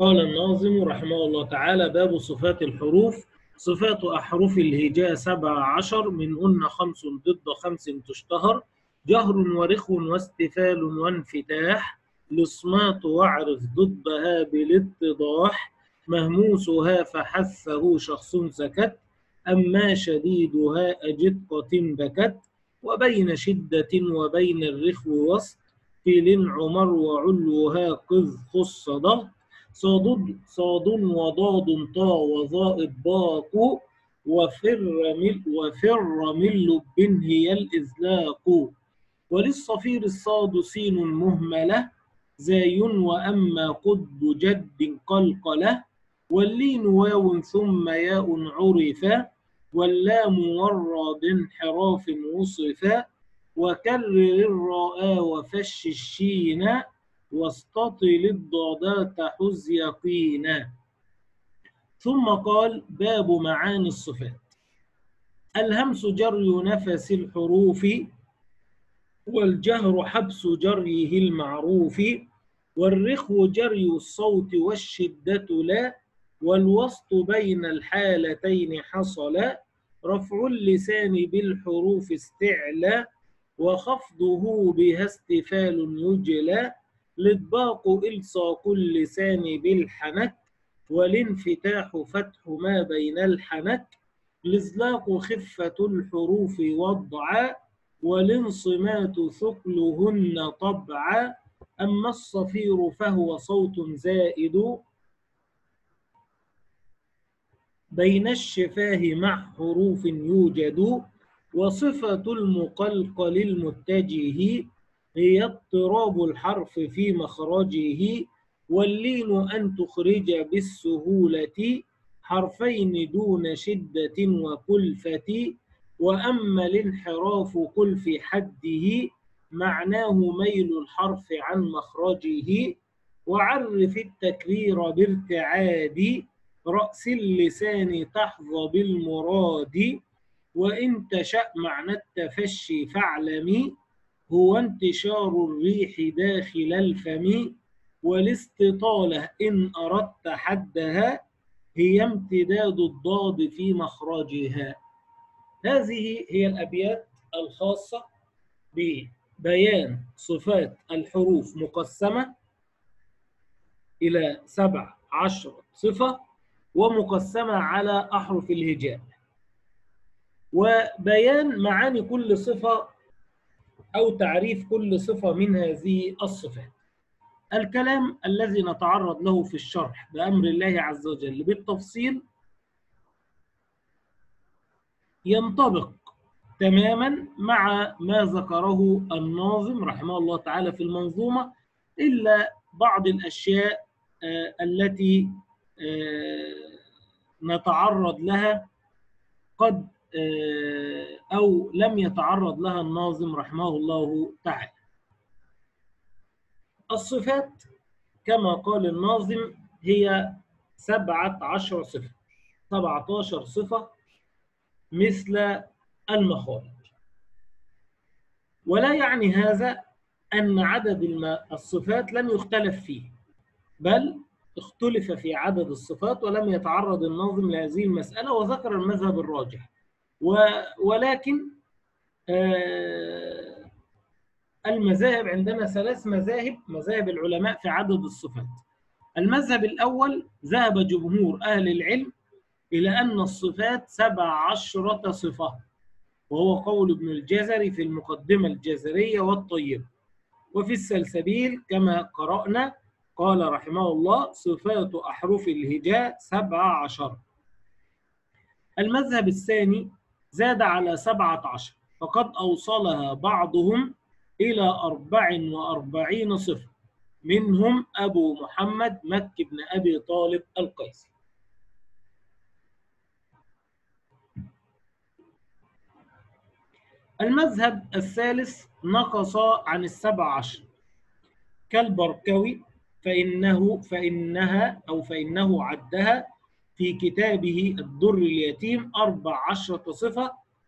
قال الناظم رحمه الله تعالى باب صفات الحروف صفات أحرف الهجاء سبع عشر منهن خمس ضد خمس تشتهر جهر ورخو واستفال وانفتاح لصمات واعرف ضدها بالاتضاح مهموسها فحثه شخص سكت أما شديدها أجدقة بكت وبين شدة وبين الرخو وسط فيل عمر وعلوها قذ خص ضغط صاد صاد وضاد طا وظاء باق وفر مل وفر من لب هي الإزلاق وللصفير الصاد سين مهملة زاي وأما قطب جد قلقلة واللين واو ثم ياء عرفا واللام والرا بانحراف وصفا وكرر الراء وفش الشين واستطل الضادات حز يقينا ثم قال باب معاني الصفات الهمس جري نفس الحروف والجهر حبس جريه المعروف والرخو جري الصوت والشدة لا والوسط بين الحالتين حصل رفع اللسان بالحروف استعلى وخفضه بها استفال يجلى الإطباق إلصاق اللسان بالحنك والانفتاح فتح ما بين الحنك الإزلاق خفة الحروف وضعا والانصمات ثقلهن طبعا أما الصفير فهو صوت زائد بين الشفاه مع حروف يوجد وصفة المقلقل المتجه هي اضطراب الحرف في مخرجه واللين أن تخرج بالسهولة حرفين دون شدة وكلفة وأما الانحراف قل في حده معناه ميل الحرف عن مخرجه وعرف التكرير بارتعاد رأس اللسان تحظى بالمراد وإن تشأ معنى التفشي فاعلمي هو انتشار الريح داخل الفم والاستطالة إن أردت حدها هي امتداد الضاد في مخرجها هذه هي الأبيات الخاصة ببيان صفات الحروف مقسمة إلى سبع عشر صفة ومقسمة على أحرف الهجاء وبيان معاني كل صفة أو تعريف كل صفة من هذه الصفات الكلام الذي نتعرض له في الشرح بأمر الله عز وجل بالتفصيل ينطبق تماما مع ما ذكره الناظم رحمه الله تعالى في المنظومة إلا بعض الأشياء التي نتعرض لها قد أو لم يتعرض لها الناظم رحمه الله تعالى الصفات كما قال الناظم هي سبعة عشر صفة سبعة عشر صفة مثل المخارج ولا يعني هذا أن عدد الصفات لم يختلف فيه بل اختلف في عدد الصفات ولم يتعرض الناظم لهذه المسألة وذكر المذهب الراجح ولكن المذاهب عندنا ثلاث مذاهب مذاهب العلماء في عدد الصفات المذهب الأول ذهب جمهور أهل العلم إلى أن الصفات سبع عشرة صفة وهو قول ابن الجزري في المقدمة الجزرية والطيبة وفي السلسبيل كما قرأنا قال رحمه الله صفات أحرف الهجاء سبع عشر المذهب الثاني زاد على سبعة عشر فقد أوصلها بعضهم إلى أربع وأربعين صفة منهم أبو محمد مك بن أبي طالب القيسي المذهب الثالث نقص عن السبع عشر كالبركوي فإنه فإنها أو فإنه عدها في كتابه الدر اليتيم أربع عشرة صفة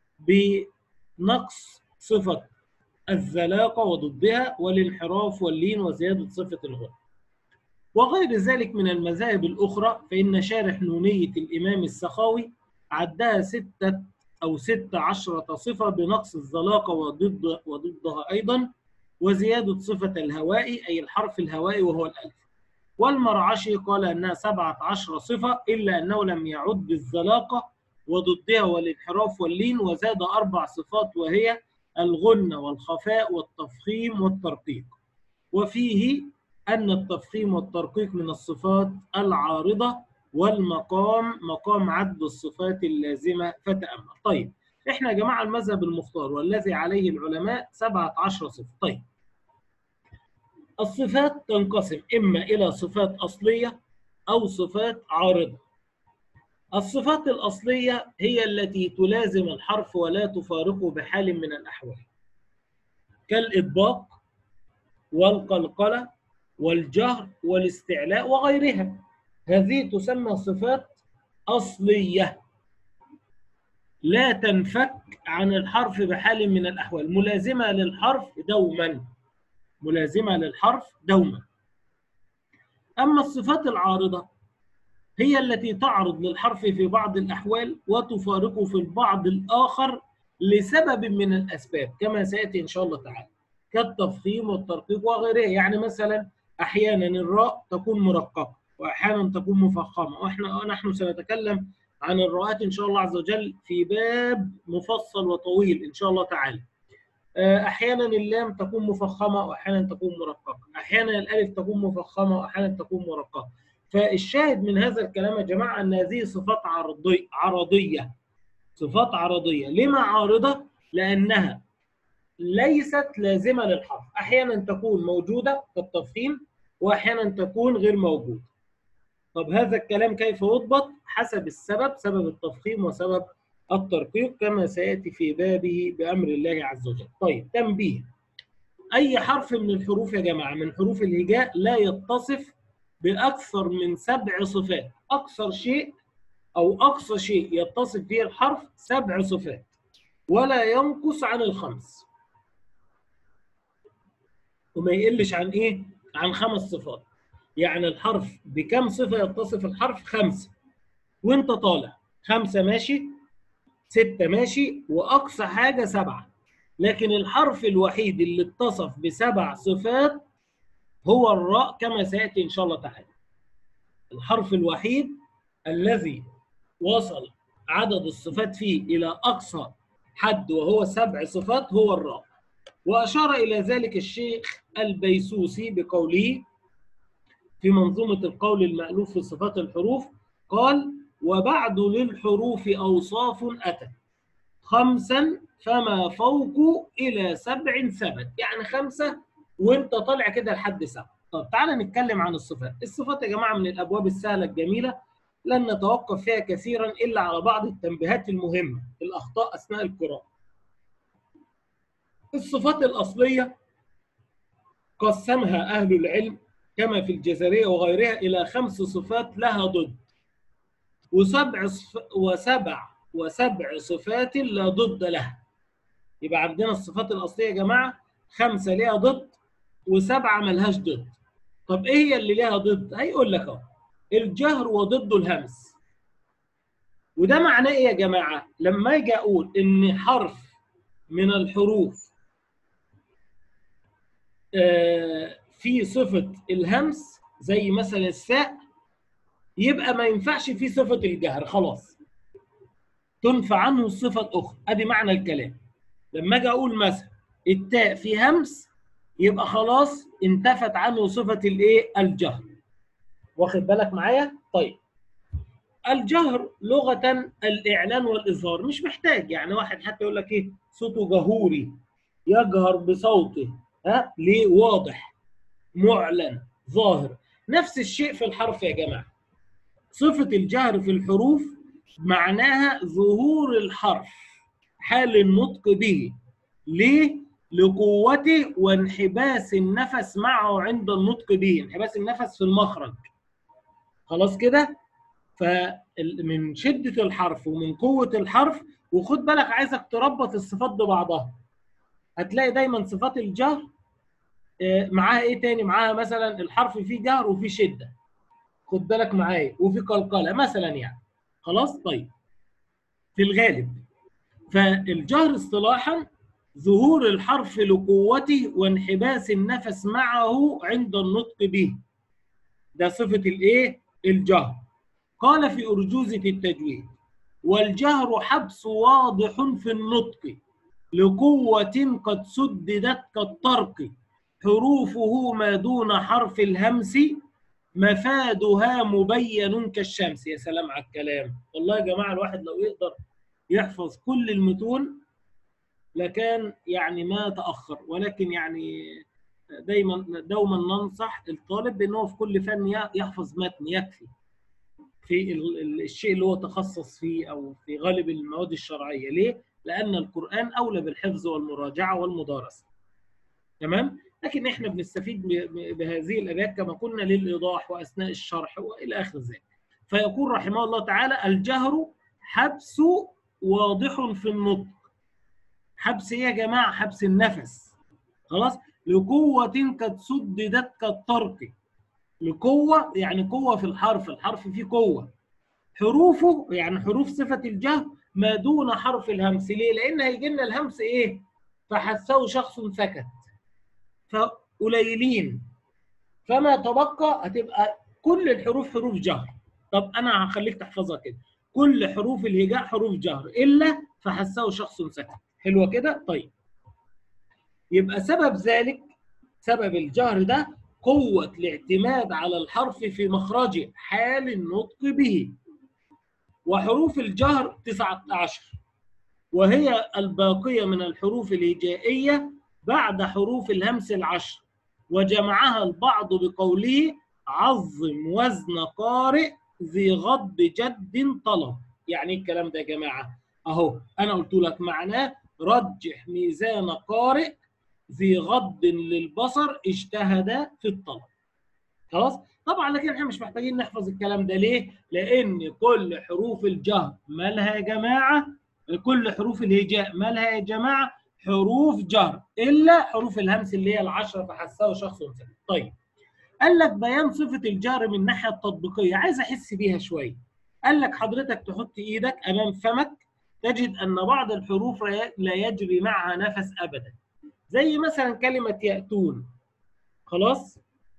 بنقص صفة الزلاقة وضدها والانحراف واللين وزيادة صفة الغنى وغير ذلك من المذاهب الأخرى فإن شارح نونية الإمام السخاوي عدها ستة أو ست عشرة صفة بنقص الزلاقة وضد وضدها أيضا وزيادة صفة الهوائي أي الحرف الهوائي وهو الألف والمرعشي قال أنها سبعة عشر صفة إلا أنه لم يعد الزلاقة وضدها والانحراف واللين وزاد أربع صفات وهي الغنة والخفاء والتفخيم والترقيق وفيه أن التفخيم والترقيق من الصفات العارضة والمقام مقام عد الصفات اللازمة فتأمل طيب احنا يا جماعة المذهب المختار والذي عليه العلماء 17 صفة طيب الصفات تنقسم إما إلى صفات أصلية أو صفات عارضة الصفات الأصلية هي التي تلازم الحرف ولا تفارقه بحال من الأحوال كالإطباق والقلقلة والجهر والاستعلاء وغيرها هذه تسمى صفات أصلية لا تنفك عن الحرف بحال من الأحوال ملازمة للحرف دوما ملازمة للحرف دوما أما الصفات العارضة هي التي تعرض للحرف في بعض الأحوال وتفارقه في البعض الآخر لسبب من الأسباب كما سيأتي إن شاء الله تعالى كالتفخيم والترقيق وغيرها يعني مثلا أحيانا الراء تكون مرققة وأحيانا تكون مفخمة وإحنا نحن سنتكلم عن الراءات إن شاء الله عز وجل في باب مفصل وطويل إن شاء الله تعالى أحيانا اللام تكون مفخمة وأحيانا تكون مرققة أحيانا الألف تكون مفخمة وأحيانا تكون مرققة فالشاهد من هذا الكلام يا جماعة أن هذه صفات عرضية عرضية صفات عرضية لما عارضة؟ لأنها ليست لازمة للحرف أحيانا تكون موجودة كالتفخيم وأحيانا تكون غير موجودة طب هذا الكلام كيف يضبط؟ حسب السبب سبب التفخيم وسبب الترقيق كما سيأتي في بابه بأمر الله عز وجل طيب تنبيه أي حرف من الحروف يا جماعة من حروف الهجاء لا يتصف بأكثر من سبع صفات أكثر شيء أو أقصى شيء يتصف به الحرف سبع صفات ولا ينقص عن الخمس وما يقلش عن إيه؟ عن خمس صفات يعني الحرف بكم صفة يتصف الحرف خمسة وانت طالع خمسة ماشي ستة ماشي وأقصى حاجة سبعة لكن الحرف الوحيد اللي اتصف بسبع صفات هو الراء كما سيأتي إن شاء الله تعالى الحرف الوحيد الذي وصل عدد الصفات فيه إلى أقصى حد وهو سبع صفات هو الراء وأشار إلى ذلك الشيخ البيسوسي بقوله في منظومة القول المألوف في صفات الحروف قال وبعد للحروف أوصاف أتت خمسا فما فوق إلى سبع ثبت يعني خمسة وانت طالع كده لحد سبعة طب تعالى نتكلم عن الصفات الصفات يا جماعة من الأبواب السهلة الجميلة لن نتوقف فيها كثيرا إلا على بعض التنبيهات المهمة الأخطاء أثناء القراءة الصفات الأصلية قسمها أهل العلم كما في الجزرية وغيرها إلى خمس صفات لها ضد وسبع صف... وسبع وسبع صفات لا ضد لها يبقى عندنا الصفات الأصلية يا جماعة خمسة ليها ضد وسبعة ملهاش ضد طب إيه هي اللي ليها ضد؟ هيقول لك أهو الجهر وضده الهمس وده معناه إيه يا جماعة؟ لما أجي أقول إن حرف من الحروف آه في صفة الهمس زي مثلا الساء يبقى ما ينفعش فيه صفة الجهر خلاص تنفع عنه الصفة الأخرى أدي معنى الكلام لما أجي أقول مثلا التاء في همس يبقى خلاص انتفت عنه صفة الإيه؟ الجهر واخد بالك معايا؟ طيب الجهر لغة الإعلان والإظهار مش محتاج يعني واحد حتى يقول لك إيه صوته جهوري يجهر بصوته ها ليه واضح معلن ظاهر نفس الشيء في الحرف يا جماعه صفه الجهر في الحروف معناها ظهور الحرف حال النطق به ليه لقوته وانحباس النفس معه عند النطق به انحباس النفس في المخرج خلاص كده فمن شده الحرف ومن قوه الحرف وخد بالك عايزك تربط الصفات ببعضها هتلاقي دايما صفات الجهر آه، معاها ايه تاني معاها مثلا الحرف فيه جهر وفيه شده خد بالك معايا وفي قلقله مثلا يعني خلاص طيب في الغالب فالجهر اصطلاحا ظهور الحرف لقوته وانحباس النفس معه عند النطق به ده صفه الايه الجهر قال في ارجوزه التجويد والجهر حبس واضح في النطق لقوة قد سددت كالطرق حروفه ما دون حرف الهمس مفادها مبين كالشمس يا سلام على الكلام والله يا جماعة الواحد لو يقدر يحفظ كل المتون لكان يعني ما تأخر ولكن يعني دايما دوما ننصح الطالب بأنه في كل فن يحفظ متن يكفي في الشيء اللي هو تخصص فيه او في غالب المواد الشرعيه ليه لان القران اولى بالحفظ والمراجعه والمدارسه تمام لكن احنا بنستفيد بهذه الابيات كما قلنا للايضاح واثناء الشرح والى اخر ذلك فيقول رحمه الله تعالى الجهر حبس واضح في النطق حبس ايه يا جماعه حبس النفس خلاص لقوه قد سددت كالطرق لقوة يعني قوة في الحرف الحرف فيه قوة حروفه يعني حروف صفة الجهر ما دون حرف الهمس ليه؟ لأن هيجي لنا الهمس إيه؟ فحسه شخص سكت فقليلين فما تبقى هتبقى كل الحروف حروف جهر طب أنا هخليك تحفظها كده كل حروف الهجاء حروف جهر إلا فحسه شخص سكت حلوة كده؟ طيب يبقى سبب ذلك سبب الجهر ده قوة الاعتماد على الحرف في مخرجه حال النطق به وحروف الجهر 19 وهي الباقية من الحروف الهجائية بعد حروف الهمس العشر وجمعها البعض بقوله عظم وزن قارئ ذي غض جد طلب يعني ايه الكلام ده يا جماعة اهو انا قلت لك معناه رجح ميزان قارئ ذي غض للبصر اجتهد في الطلب خلاص طبعا لكن احنا مش محتاجين نحفظ الكلام ده ليه لان كل حروف الجهر مالها يا جماعه كل حروف الهجاء مالها يا جماعه حروف جهر الا حروف الهمس اللي هي العشره فحسها شخص سليم طيب قال لك بيان صفه الجهر من الناحيه التطبيقيه عايز احس بيها شويه قال لك حضرتك تحط ايدك امام فمك تجد ان بعض الحروف لا يجري معها نفس ابدا زي مثلا كلمة يأتون خلاص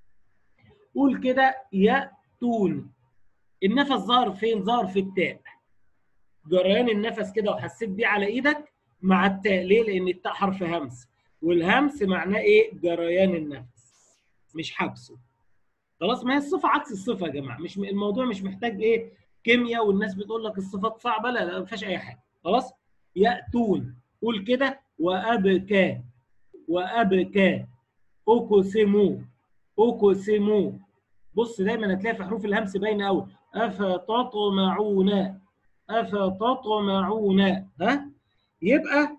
قول كده يأتون النفس ظهر فين ظهر في التاء جريان النفس كده وحسيت بيه على ايدك مع التاء ليه لان التاء حرف همس والهمس معناه ايه جريان النفس مش حبسه خلاص ما هي الصفه عكس الصفه يا جماعه مش الموضوع مش محتاج ايه كيمياء والناس بتقول لك الصفات صعبه لا لا ما فيهاش اي حاجه خلاص ياتون قول كده وابكى وأبكى أقسموا أقسموا بص دايما هتلاقي في حروف الهمس باينه قوي أفتطمعون أفتطمعون ها يبقى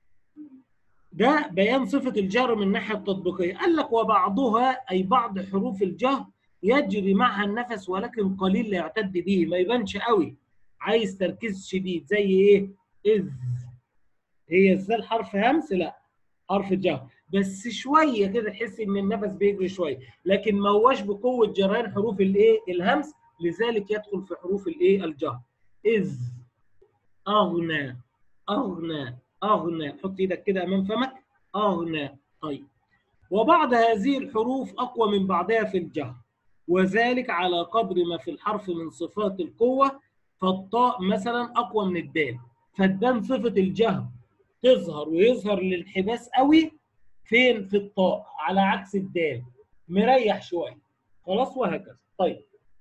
ده بيان صفة الجهر من الناحية التطبيقية قال لك وبعضها أي بعض حروف الجهر يجري معها النفس ولكن قليل لا يعتد به ما يبانش قوي عايز تركيز شديد زي ايه إذ هي ازاي الحرف همس لا حرف الجهر بس شويه كده تحس ان النفس بيجري شويه لكن ما هوش بقوه جريان حروف الايه الهمس لذلك يدخل في حروف الايه الجهر اذ اغنى اغنى اغنى حط ايدك كده امام فمك اغنى طيب وبعض هذه الحروف اقوى من بعضها في الجهر وذلك على قدر ما في الحرف من صفات القوه فالطاء مثلا اقوى من الدال فالدال صفه الجهر تظهر ويظهر الانحباس قوي فين في الطاء على عكس الدال مريح شويه خلاص وهكذا طيب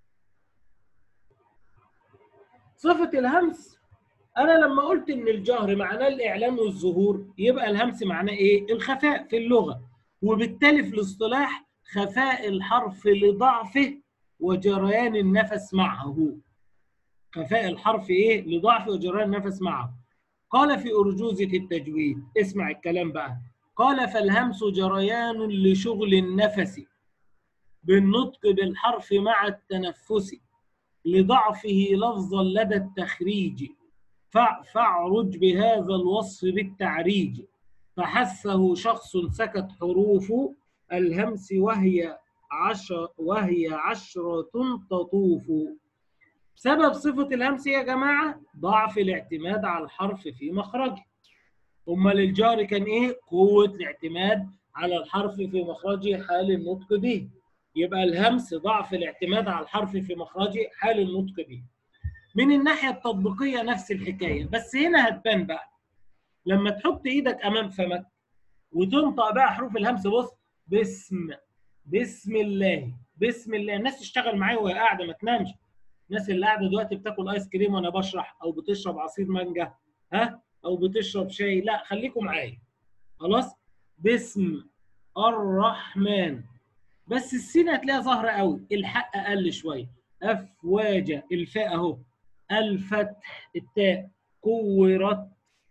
صفه الهمس انا لما قلت ان الجهر معناه الاعلان والظهور يبقى الهمس معناه ايه الخفاء في اللغه وبالتالي في الاصطلاح خفاء الحرف لضعفه وجريان النفس معه خفاء الحرف ايه لضعفه وجريان النفس معه قال في أرجوزة التجويد اسمع الكلام بقى قال فالهمس جريان لشغل النفس بالنطق بالحرف مع التنفس لضعفه لفظا لدى التخريج فاعرج بهذا الوصف بالتعريج فحسه شخص سكت حروفه الهمس وهي عشر وهي عشرة تطوف سبب صفة الهمس يا جماعة ضعف الاعتماد على الحرف في مخرجه أمال الجار كان إيه؟ قوة الاعتماد على الحرف في مخرجه حال النطق به يبقى الهمس ضعف الاعتماد على الحرف في مخرجه حال النطق به من الناحية التطبيقية نفس الحكاية بس هنا هتبان بقى لما تحط ايدك امام فمك وتنطق بقى حروف الهمس بص بسم بسم الله بسم الله الناس تشتغل معايا وهي قاعده ما تنامش الناس اللي قاعده دلوقتي بتاكل ايس كريم وانا بشرح او بتشرب عصير مانجا ها او بتشرب شاي لا خليكم معايا خلاص بسم الرحمن بس السين هتلاقيها ظاهره قوي الحق اقل شويه افواجا الفاء اهو الفتح التاء كورت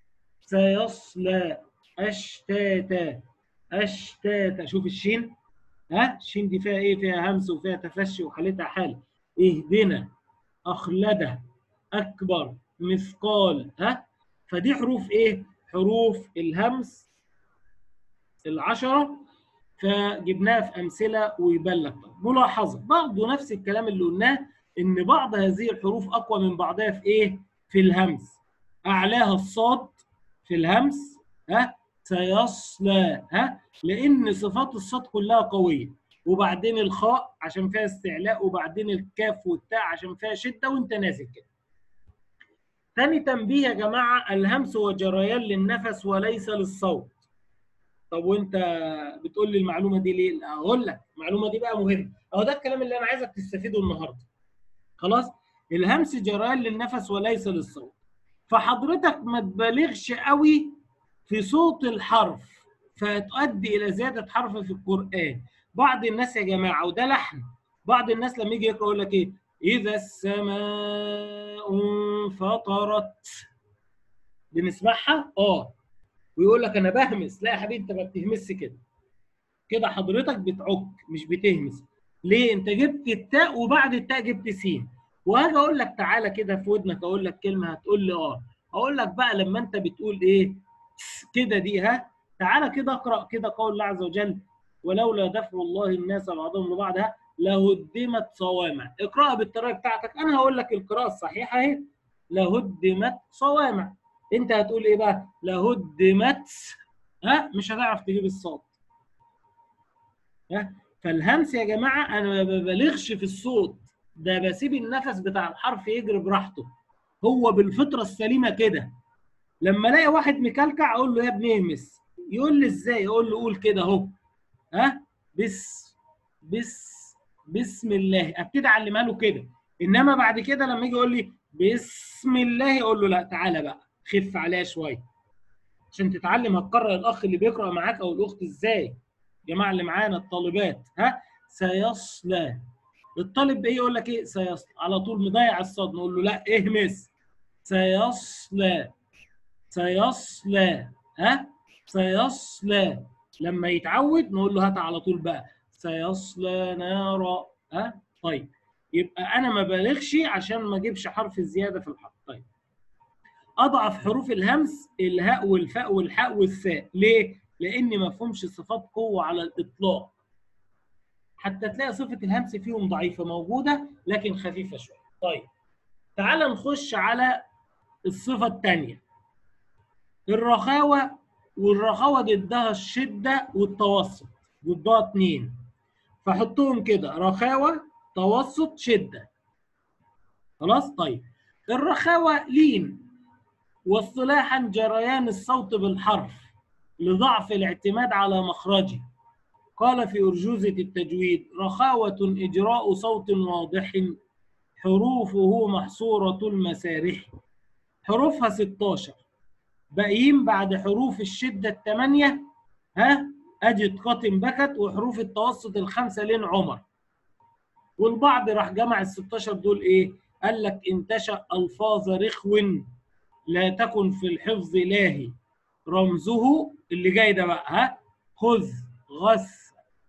سيصلى اشتاتا اشتاتا شوف الشين ها الشين دي فيها ايه فيها همس وفيها تفشي وحالتها حال اهدنا اخلده اكبر مثقال ها فدي حروف ايه حروف الهمس العشره فجبناها في امثله ويبان لك ملاحظه برضه نفس الكلام اللي قلناه ان بعض هذه الحروف اقوى من بعضها في ايه في الهمس اعلاها الصاد في الهمس ها سيصلى ها لان صفات الصاد كلها قويه وبعدين الخاء عشان فيها استعلاء وبعدين الكاف والتاء عشان فيها شده وانت نازل كده ثاني تنبيه يا جماعه الهمس هو جريان للنفس وليس للصوت طب وانت بتقول لي المعلومه دي ليه اقول لك المعلومه دي بقى مهمه اهو ده الكلام اللي انا عايزك تستفيده النهارده خلاص الهمس جريان للنفس وليس للصوت فحضرتك ما تبالغش قوي في صوت الحرف فتؤدي الى زياده حرف في القران بعض الناس يا جماعه وده لحن بعض الناس لما يجي يقرا يقول لك ايه اذا السماء انفطرت بنسمعها اه ويقول لك انا بهمس لا يا حبيبي انت ما بتهمسش كده كده حضرتك بتعك مش بتهمس ليه انت جبت التاء وبعد التاء جبت سين وهاجي اقول لك تعالى كده في ودنك اقول لك كلمه هتقول لي اه اقول لك بقى لما انت بتقول ايه كده دي ها تعالى كده اقرا كده قول الله عز وجل ولولا دفع الله الناس بعضهم لبعض ها لهدمت صوامع اقراها بالطريقه بتاعتك انا هقول لك القراءه الصحيحه اهي لهدمت صوامع انت هتقول ايه بقى لهدمت ها مش هتعرف تجيب الصوت ها فالهمس يا جماعه انا ما ببالغش في الصوت ده بسيب النفس بتاع الحرف يجري براحته هو بالفطره السليمه كده لما الاقي واحد مكلكع اقول له يا ابني اهمس يقول لي ازاي اقول له قول كده اهو ها بس بس بسم الله ابتدي اعلمها له كده انما بعد كده لما يجي يقول لي بسم الله اقول له لا تعالى بقى خف عليها شويه عشان تتعلم هتقرر الاخ اللي بيقرا معاك او الاخت ازاي الجماعه اللي معانا الطالبات ها سيصلى الطالب بايه يقول لك ايه سيصلى على طول مضيع الصاد نقول له لا اهمس سيصلى سيصلى ها سيصلى لما يتعود نقول له هات على طول بقى سيصلى نارا ها طيب يبقى انا ما بالغش عشان ما اجيبش حرف زياده في الحرف طيب اضعف حروف الهمس الهاء والفاء والحاء والثاء ليه لان ما فيهمش صفات قوه على الاطلاق حتى تلاقي صفه الهمس فيهم ضعيفه موجوده لكن خفيفه شويه طيب تعال نخش على الصفه الثانيه الرخاوه والرخاوه ضدها الشده والتوسط ضدها اتنين فحطهم كده رخاوه توسط شده خلاص طيب الرخاوه لين واصطلاحا جريان الصوت بالحرف لضعف الاعتماد على مخرجه قال في أرجوزة التجويد رخاوة إجراء صوت واضح حروفه محصورة المسارح حروفها 16 باقيين بعد حروف الشدة الثمانية ها أجد قاتم بكت وحروف التوسط الخمسة لين عمر والبعض راح جمع ال 16 دول إيه؟ قال لك انتشأ ألفاظ رخو لا تكن في الحفظ لاهي رمزه اللي جاي ده بقى ها خذ غث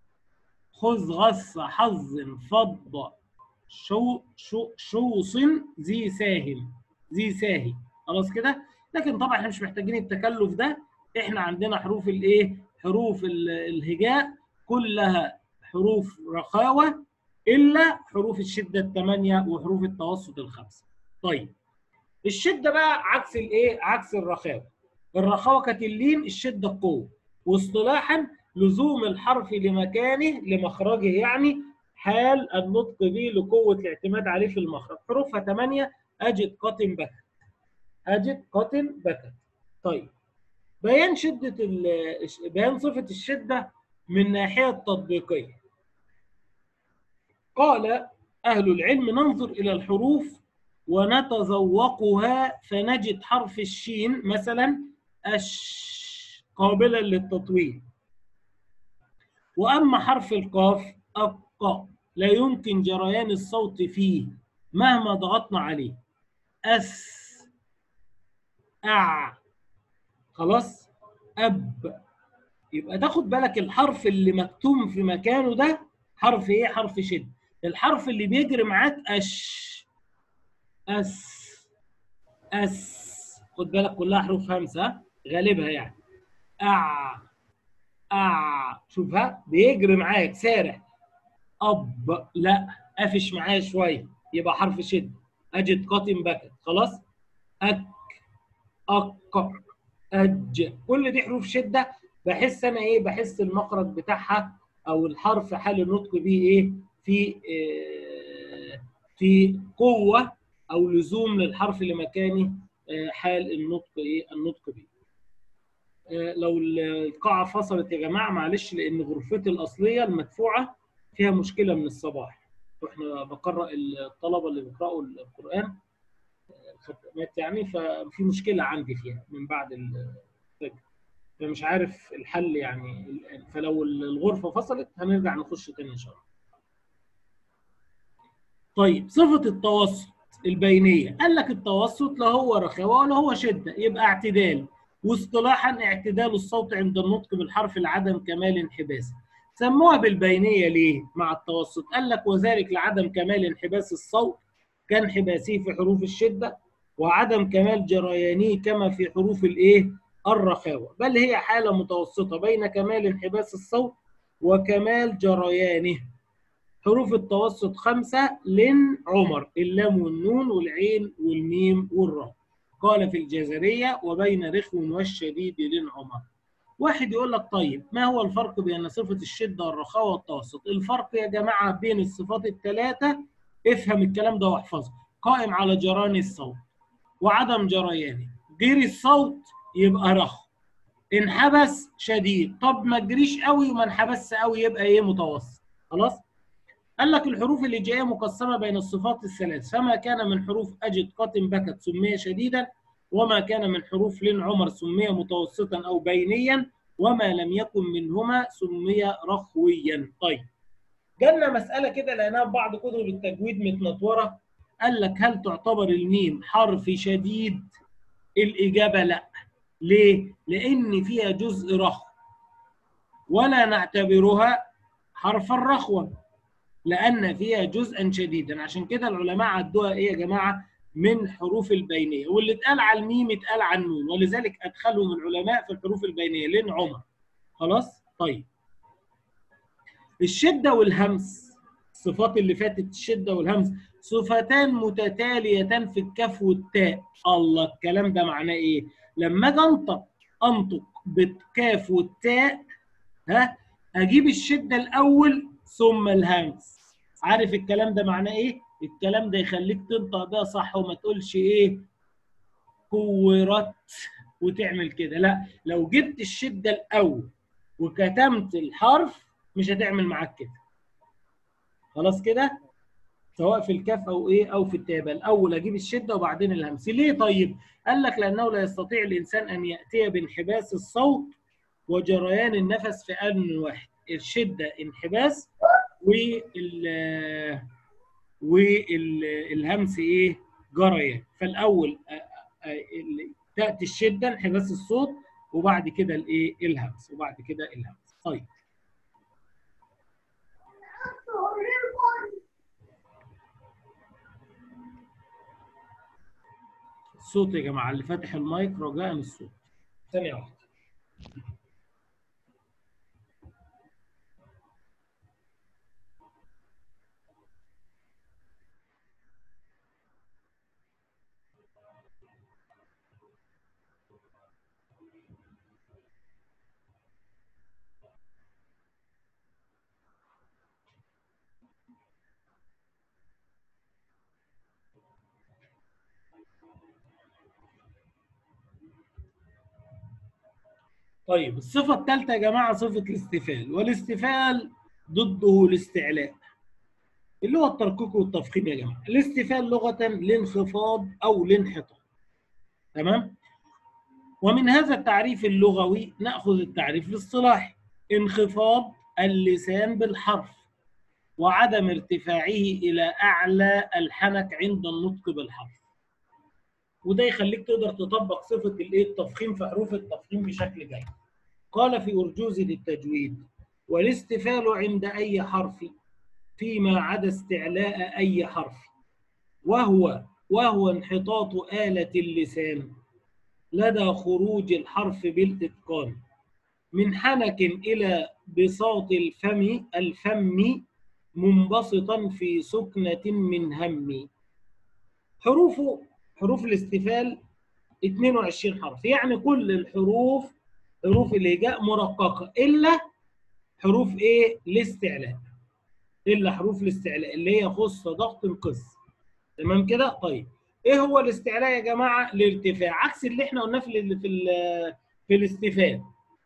خذ غث حظ فض شو شو شوص ذي ساهم ذي ساهي خلاص كده لكن طبعا احنا مش محتاجين التكلف ده احنا عندنا حروف الايه حروف الهجاء كلها حروف رخاوة إلا حروف الشدة الثمانية وحروف التوسط الخمسة. طيب الشدة بقى عكس الإيه؟ عكس الرخاوة. الرخاوة كانت اللين الشدة القوة. واصطلاحا لزوم الحرف لمكانه لمخرجه يعني حال النطق به لقوة الاعتماد عليه في المخرج. حروفها ثمانية أجد قاتن بكت. أجد قاتن بكت. طيب بيان شدة بيان صفة الشدة من الناحية التطبيقية. قال أهل العلم ننظر إلى الحروف ونتذوقها فنجد حرف الشين مثلا أش قابلا للتطويل وأما حرف القاف أق لا يمكن جريان الصوت فيه مهما ضغطنا عليه أس أع خلاص أب يبقى تاخد بالك الحرف اللي مكتوم في مكانه ده حرف ايه حرف شد الحرف اللي بيجري معاك اش اس اس خد بالك كلها حروف همسه غالبها يعني اع اع شوفها بيجري معاك سارع اب لا قافش معايا شويه يبقى حرف شد اجد قاتم بكت خلاص اك اق اج كل دي حروف شده بحس انا ايه بحس المخرج بتاعها او الحرف حال النطق بيه ايه في آه في قوه او لزوم للحرف لمكانه آه حال النطق ايه النطق بيه آه لو القاعه فصلت يا جماعه معلش لان غرفتي الاصليه المدفوعه فيها مشكله من الصباح واحنا بقرا الطلبه اللي بيقراوا القران الختمات يعني ففي مشكله عندي فيها من بعد الفجر فمش عارف الحل يعني فلو الغرفه فصلت هنرجع نخش تاني ان شاء الله. طيب صفه التوسط البينيه قال لك التوسط لا هو رخاوه ولا هو شده يبقى اعتدال واصطلاحا اعتدال الصوت عند النطق بالحرف لعدم كمال انحباسه. سموها بالبينيه ليه مع التوسط؟ قال لك وذلك لعدم كمال انحباس الصوت كانحباسه في حروف الشده وعدم كمال جريانه كما في حروف الايه؟ الرخاوة بل هي حالة متوسطة بين كمال انحباس الصوت وكمال جريانه حروف التوسط خمسة لن عمر اللام والنون والعين والميم والراء قال في الجزرية وبين رخو والشديد لن عمر واحد يقول لك طيب ما هو الفرق بين صفة الشدة والرخاوة والتوسط الفرق يا جماعة بين الصفات الثلاثة افهم الكلام ده واحفظه قائم على جران الصوت وعدم جريانه جري الصوت يبقى رخو انحبس شديد طب ما تجريش قوي وما انحبسش قوي يبقى ايه متوسط خلاص قال لك الحروف الهجائيه مقسمه بين الصفات الثلاث فما كان من حروف اجد قاتم بكت سمي شديدا وما كان من حروف لن عمر سمي متوسطا او بينيا وما لم يكن منهما سمي رخويا طيب جالنا مساله كده لقيناها في بعض كتب التجويد متنطوره قال لك هل تعتبر الميم حرف شديد الاجابه لا ليه؟ لأن فيها جزء رخو ولا نعتبرها حرف الرخوة لأن فيها جزءا شديدا عشان كده العلماء عدوها إيه يا جماعة؟ من حروف البينية واللي اتقال على الميم اتقال على النون ولذلك أدخلهم العلماء في الحروف البينية لين عمر خلاص؟ طيب الشدة والهمس الصفات اللي فاتت الشدة والهمس صفتان متتاليتان في الكاف والتاء الله الكلام ده معناه ايه؟ لما اجي انطق انطق بالكاف والتاء ها اجيب الشده الاول ثم الهمس عارف الكلام ده معناه ايه الكلام ده يخليك تنطق بيها صح وما تقولش ايه كورت وتعمل كده لا لو جبت الشده الاول وكتمت الحرف مش هتعمل معاك كده خلاص كده سواء في الكاف او ايه او في التاء الاول اجيب الشده وبعدين الهمس ليه طيب قال لك لانه لا يستطيع الانسان ان ياتي بانحباس الصوت وجريان النفس في ان واحد الشده انحباس وال والهمس ايه جريان فالاول تاتي الشده انحباس الصوت وبعد كده الايه الهمس وبعد كده الهمس طيب الصوت يا جماعه اللي فاتح المايك رجاء الصوت ثانيه واحده طيب الصفة الثالثة يا جماعة صفة الاستفال والاستفال ضده الاستعلاء اللي هو التركيك والتفخيم يا جماعة الاستفال لغة الانخفاض أو الانحطاط تمام ومن هذا التعريف اللغوي نأخذ التعريف الاصطلاحي انخفاض اللسان بالحرف وعدم ارتفاعه إلى أعلى الحنك عند النطق بالحرف وده يخليك تقدر تطبق صفة الايه التفخيم في حروف التفخيم بشكل جيد قال في أرجوزة التجويد والاستفال عند أي حرف فيما عدا استعلاء أي حرف وهو وهو انحطاط آلة اللسان لدى خروج الحرف بالإتقان من حنك إلى بساط الفم الفم منبسطا في سكنة من هم حروف حروف الاستفال 22 حرف يعني كل الحروف حروف الهجاء مرققة إلا حروف إيه الاستعلاء إلا حروف الاستعلاء اللي هي خص ضغط قص تمام كده طيب ايه هو الاستعلاء يا جماعه الارتفاع عكس اللي احنا قلناه في ال في ال في الاستفال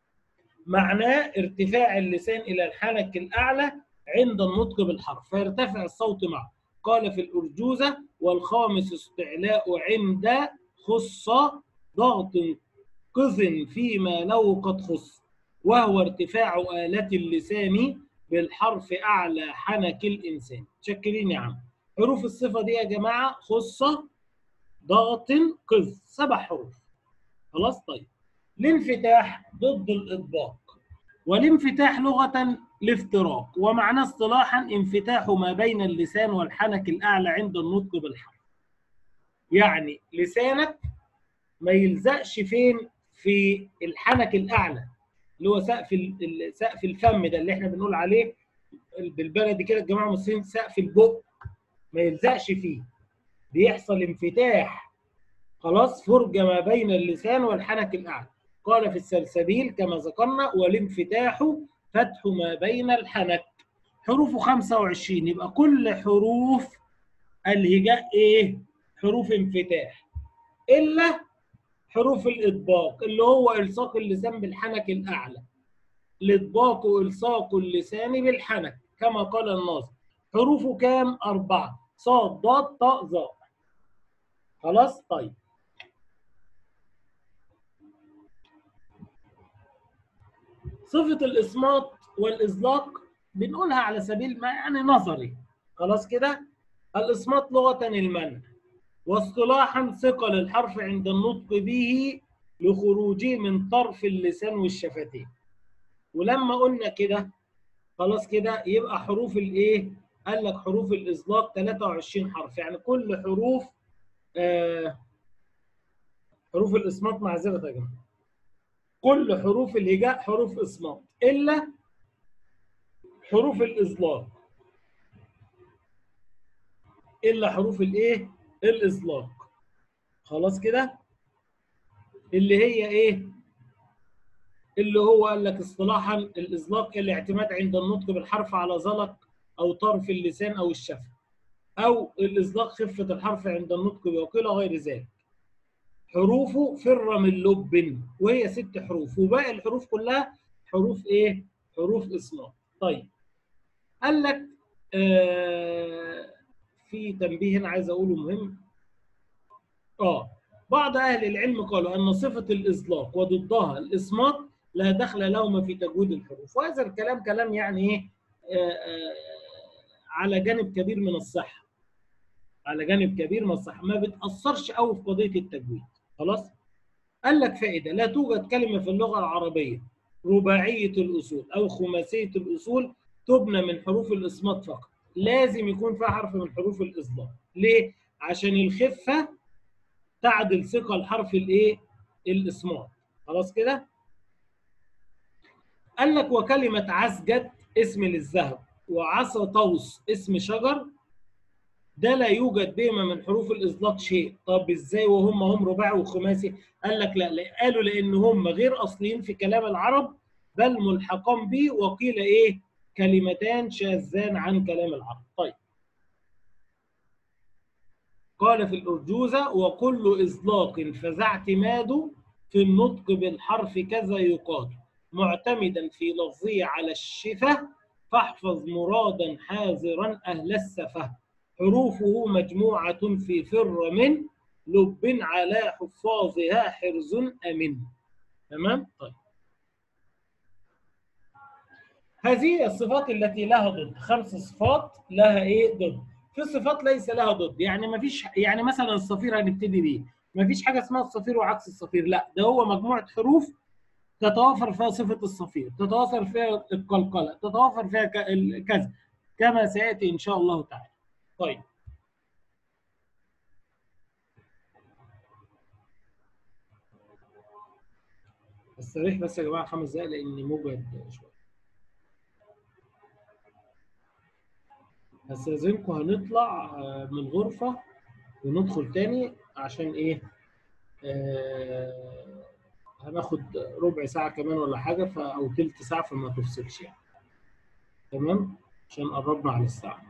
معناه ارتفاع اللسان الى الحنك الاعلى عند النطق بالحرف فيرتفع الصوت معه قال في الارجوزه والخامس استعلاء عند خص ضغط قذ فيما لو قد خص وهو ارتفاع آلة اللسان بالحرف أعلى حنك الإنسان شكرين يا عم حروف الصفة دي يا جماعة خصة ضغط قذ سبع حروف خلاص طيب الانفتاح ضد الإطباق والانفتاح لغة الافتراق ومعناه اصطلاحا انفتاح ما بين اللسان والحنك الأعلى عند النطق بالحرف يعني لسانك ما يلزقش فين في الحنك الأعلى اللي هو سقف سقف الفم ده اللي احنا بنقول عليه بالبلدي كده الجماعه المصريين سقف البق ما يلزقش فيه بيحصل انفتاح خلاص فرجة ما بين اللسان والحنك الأعلى قال في السلسبيل كما ذكرنا والانفتاح فتح ما بين الحنك حروفه 25 يبقى كل حروف الهجاء ايه حروف انفتاح الا حروف الاطباق اللي هو الصاق اللسان بالحنك الاعلى الاطباق الصاق اللسان بالحنك كما قال الناظم حروفه كام اربعه صاد ضاد طاء ظاء خلاص طيب صفة الإصمات والإزلاق بنقولها على سبيل ما يعني نظري خلاص كده الإصمات لغة المنع واصطلاحا ثقل الحرف عند النطق به لخروجه من طرف اللسان والشفتين ولما قلنا كده خلاص كده يبقى حروف الايه قال لك حروف الإزلاق 23 حرف يعني كل حروف آه حروف الإصمات معذرة يا جماعة كل حروف الهجاء حروف إصمات إلا حروف الإزلاق إلا حروف الإيه؟ الإزلاق خلاص كده؟ اللي هي إيه؟ اللي هو قال لك اصطلاحا الإزلاق الاعتماد عند النطق بالحرف على زلق أو طرف اللسان أو الشفة أو الإزلاق خفة الحرف عند النطق وقيل غير ذلك حروفه فر من لب وهي ست حروف وباقي الحروف كلها حروف ايه؟ حروف اصمات. طيب قال لك آه في تنبيه هنا عايز اقوله مهم. اه بعض اهل العلم قالوا ان صفه الازلاق وضدها الاصمات لا دخل لهما في تجويد الحروف وهذا الكلام كلام يعني ايه؟ آه آه على جانب كبير من الصحه. على جانب كبير من الصحه ما بتاثرش قوي في قضيه التجويد. خلاص قال لك فائده لا توجد كلمه في اللغه العربيه رباعيه الاصول او خماسيه الاصول تبنى من حروف الاصمات فقط لازم يكون فيها حرف من حروف الاصدار ليه عشان الخفه تعدل ثقل حرف الايه الاصمات خلاص كده قال لك وكلمه عسجد اسم للذهب وعصا طوس اسم شجر ده لا يوجد بهما من حروف الإزلاق شيء طب ازاي وهم هم رباعي وخماسي قال لك لا, لا قالوا لان هم غير اصليين في كلام العرب بل ملحقان به وقيل ايه كلمتان شاذان عن كلام العرب طيب قال في الأرجوزة وكل إزلاق فذا اعتماد في النطق بالحرف كذا يقال معتمدا في لفظه على الشفة فاحفظ مرادا حاذرا أهل السفة حروفه مجموعة في فر من لب على حفاظها حرز أمن تمام؟ طيب هذه الصفات التي لها ضد خمس صفات لها ايه ضد في صفات ليس لها ضد يعني ما فيش يعني مثلا الصفير هنبتدي بيه ما فيش حاجه اسمها الصفير وعكس الصفير لا ده هو مجموعه حروف تتوافر فيها صفه الصفير تتوافر فيها القلقله تتوافر فيها كذا كما سياتي ان شاء الله تعالى طيب استريح بس يا جماعه خمس دقائق لاني مجهد شويه استاذنكم هنطلع من الغرفه وندخل تاني عشان ايه آه هناخد ربع ساعه كمان ولا حاجه ف او تلت ساعه فما تفصلش يعني تمام عشان قربنا على الساعه